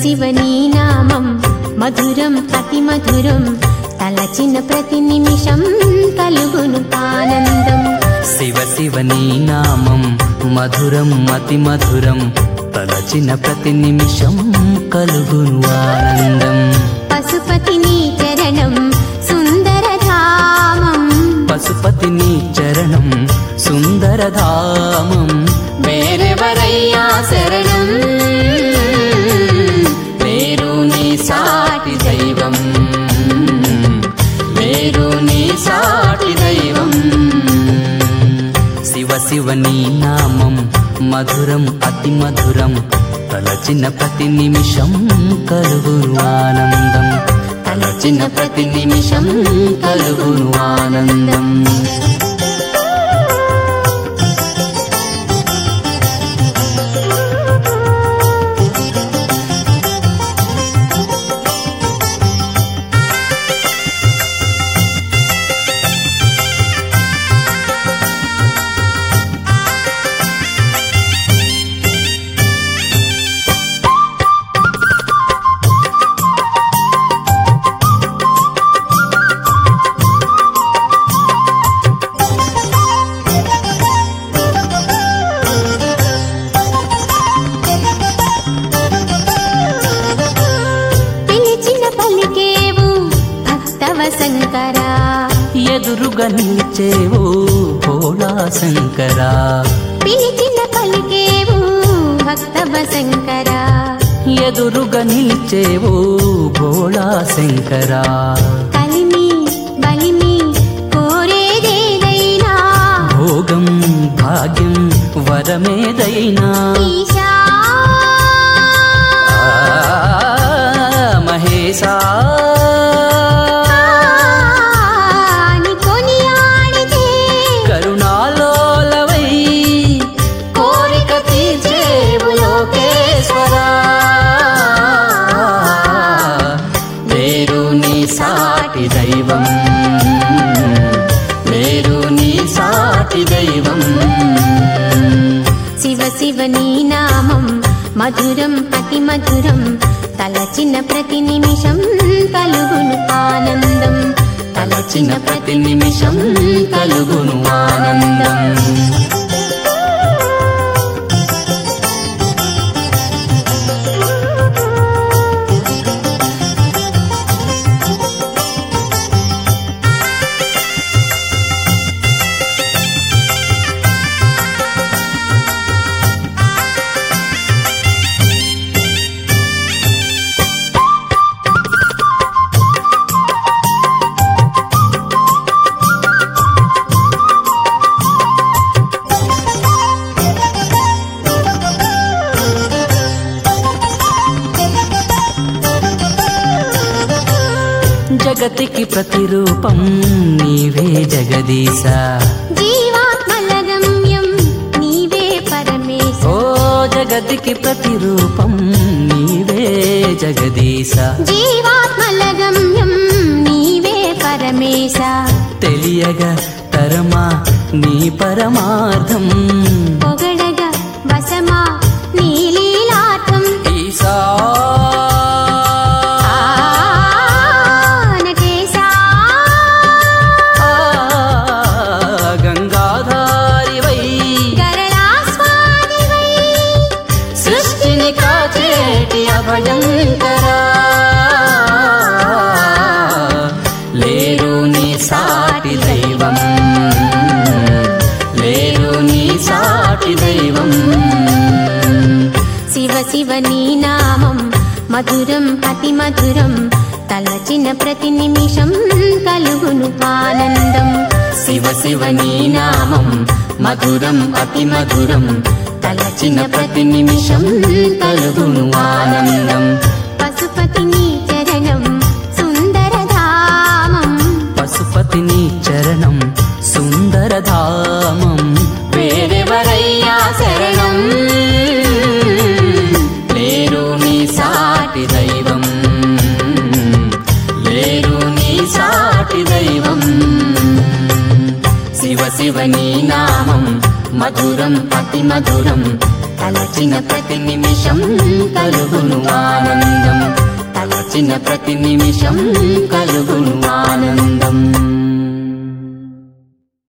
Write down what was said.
శివ నీ నామం మధురం అతి మధురం తలచిన ప్రతి నిమిషం కలుగును ఆనందం శివ శివ నీ నామం మధురం అతి మధురం తలచిన ప్రతి నిమిషం కలుగును ఆనందం పశుపతి నీ చరణం సుందర ధామం పశుపతి నీ చరణం సుందరధామం వేరెవరయ్యా శరణం లేరు నీ సాటి దైవం లేరు నీ సాటి దైవం శివ శివ నీ నామం మధురం అతి మధురం తలచిన ప్రతి నిమిషం కలుగును ఆనందం తలచిన ప్రతి నిమిషం కలుగును ఆనందం పిలిచిన పలికేవు భక్తవ శంకరా ఎదురుగా నిలిచేవో భోళా శంకరా పిలిచిన పలికేవు భక్తవ శంకరా ఎదురుగా నిలిచేవో భోళా శంకరా కలిమి బలిమి కోరేదేదైనా భోగం భాగ్యం వరమేదైనా ఈశా ఆ, మహేశా ని కొనియాడితే కరుణాలోలవై కోరిక తీర్చేవు లోకేశ్వరా లేరు నీ సాటి దైవం లేరు నీ సాటి దైవం శివ శివ నీ నామం మధురం అతి మధురం తలచిన ప్రతి నిమిషం కలుగును ఆనందం తలచిన ప్రతి నిమిషం కలుగును ఆనందం జగతికి ప్రతిరూపం నీవే జగదీశ జీవాత్మల గమ్యం నీవే పరమేశ ఓ జగతికి ప్రతిరూపం నీవే జగదీశ జీవాత్మల గమ్యం నీవే పరమేశ తెలియగా తరమా నీ పరమార్థం పొగడగా వసమా నీ లీలార్థం ఈశా నటేశా ఆ, గంగాధారివై గరళాస్వాదివై సృష్టిని కాచేటి అభయంకరా లేరు నీ సాటి దైవం లేరు నీ సాటి దైవం శివ శివ నీ నామం మధురం అతి మధురం తలచిన ప్రతి నిమిషం కలుగును ఆనందం శివ శివ నీ నామం మధురం అతి మధురం తలచిన ప్రతి నిమిషం కలుగును ఆనందం పశుపతి నీ చరణం సుందర ధామం పశుపతి నీ చరణం సుందరధామం వేరెవరయ్యా శరణం లేరు నీ సాటి దైవం లేరు నీ సాటి దైవం శివ శివ నీ నామం మధురం అతి మధురం తలచిన ప్రతి నిమిషం కలుగును ఆనందం తలచిన ప్రతి నిమిషం కలుగును ఆనందం